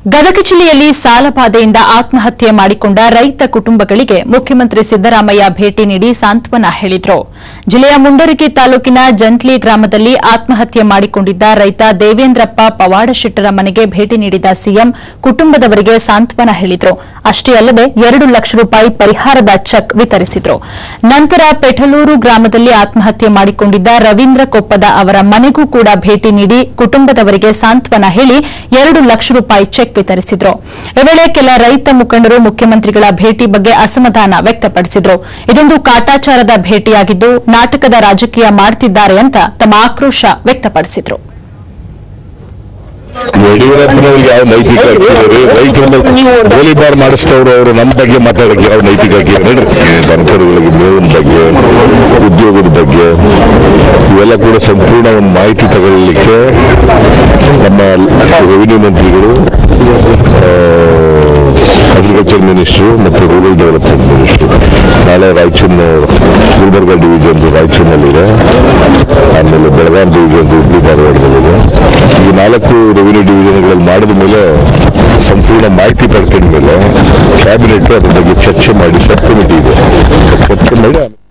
ಗದಗ ಜಿಲ್ಲೆಯಲ್ಲಿ ಸಾಲಬಾಧೆಯಿಂದ ಆತ್ಮಹತ್ಯೆ ಮಾಡಿಕೊಂಡ ರೈತ ಕುಟುಂಬಗಳಿಗೆ ಮುಖ್ಯಮಂತ್ರಿ ಸಿದ್ದರಾಮಯ್ಯ ಭೇಟಿ ನೀಡಿ ಸಾಂತ್ವನ ಹೇಳಿದರು ಜಿಲ್ಲೆಯ ಮುಂಡರಗಿ ತಾಲೂಕಿನ ಜಂಟ್ಲಿ ಗ್ರಾಮದಲ್ಲಿ ಆತ್ಮಹತ್ಯೆ ಮಾಡಿಕೊಂಡಿದ್ದ ರೈತ ದೇವೇಂದ್ರಪ್ಪ ಪವಾಡಶೆಟ್ಟರ ಮನೆಗೆ ಭೇಟಿ ನೀಡಿದ ಸಿಎಂ ಕುಟುಂಬದವರಿಗೆ ಸಾಂತ್ವನ ಹೇಳಿದರು ಅಷ್ಟೇ ಅಲ್ಲದೆ ಎರಡು ಲಕ್ಷ ರೂಪಾಯಿ ಪರಿಹಾರದ ಚೆಕ್ ವಿತರಿಸಿದರು ನಂತರ ಪೆಠಲೂರು ಗ್ರಾಮದಲ್ಲಿ ಆತ್ಮಹತ್ಯೆ ಮಾಡಿಕೊಂಡಿದ್ದ ರವೀಂದ್ರ ಕೊಪ್ಪದ ಅವರ ಮನೆಗೂ ಕೂಡ ಭೇಟಿ ನೀಡಿ ಕುಟುಂಬದವರಿಗೆ ಸಾಂತ್ವನ ಹೇಳಿ ಎರಡು ಲಕ್ಷ ರೂಪಾಯಿ ಚೆಕ್ ವಿತರಿಸಿದ್ರು ಈ ವೇಳೆ ಕೆಲ ರೈತ ಮುಖಂಡರು ಮುಖ್ಯಮಂತ್ರಿಗಳ ಭೇಟಿ ಬಗ್ಗೆ ಅಸಮಾಧಾನ ವ್ಯಕ್ತಪಡಿಸಿದ್ರು ಇದೊಂದು ಕಾಟಾಚಾರದ ಭೇಟಿಯಾಗಿದ್ದು ನಾಟಕದ ರಾಜಕೀಯ ಮಾಡುತ್ತಿದ್ದಾರೆ ಅಂತ ತಮ್ಮ ಆಕ್ರೋಶ ವ್ಯಕ್ತಪಡಿಸಿದ್ರು ಯಡಿಯೂರಪ್ಪನವ್ರಿಗೆ ಯಾವ ನೈತಿಕ ಹಕ್ಕಿದೆ ರೈತರನ್ನ ಗೋಲಿಬಾರ್ ಮಾಡಿಸ್ತವ್ರು ಅವರು ನಮ್ಮ ಬಗ್ಗೆ ಮಾತಾಡಕ್ಕೆ ಯಾವ ನೈತಿಕ ಹಕ್ಕಿ ನೋಡ್ರಿ ದನಕರುಗಳಿಗೆ ಮೇವಿನ ಬಗ್ಗೆ ಉದ್ಯೋಗದ ಬಗ್ಗೆ ಇವೆಲ್ಲ ಕೂಡ ಸಂಪೂರ್ಣ ಒಂದು ಮಾಹಿತಿ ತಗೊಳ್ಳಿಕ್ಕೆ ನಮ್ಮ ರೆವಿನ್ಯೂ ಮಂತ್ರಿಗಳು ಅಗ್ರಿಕಲ್ಚರ್ ಮಿನಿಸ್ಟ್ರು ಮತ್ತು ರೂರಲ್ ಡೆವಲಪ್ಮೆಂಟ್ ಮಿನಿಸ್ಟ್ರು ನಾಳೆ ರಾಯಚೂರಿನ ಗುಲ್ಬರ್ಗ ಡಿವಿಷನ್ ರಾಯಚೂರಿನಲ್ಲಿದೆ ಆಮೇಲೆ ಬೆಳಗಾಂ ಡಿವಿಷನ್ ಹುಬ್ಳಿ ಧಾರವಾಡದಲ್ಲಿದೆ ಈ ನಾಲ್ಕು ರೆವಿನ್ಯೂ ಡಿವಿಷನ್ಗಳಲ್ಲಿ ಮಾಡಿದ ಮೇಲೆ ಸಂಪೂರ್ಣ ಮಾಹಿತಿ ಪಡ್ಕೊಂಡ ಮೇಲೆ ಕ್ಯಾಬಿನೆಟ್ ಅದ್ರ ಬಗ್ಗೆ ಚರ್ಚೆ ಮಾಡಿ ಸಬ್ ಕಮಿಟಿ ಇದೆ ಚರ್ಚೆ ಮಾಡಿ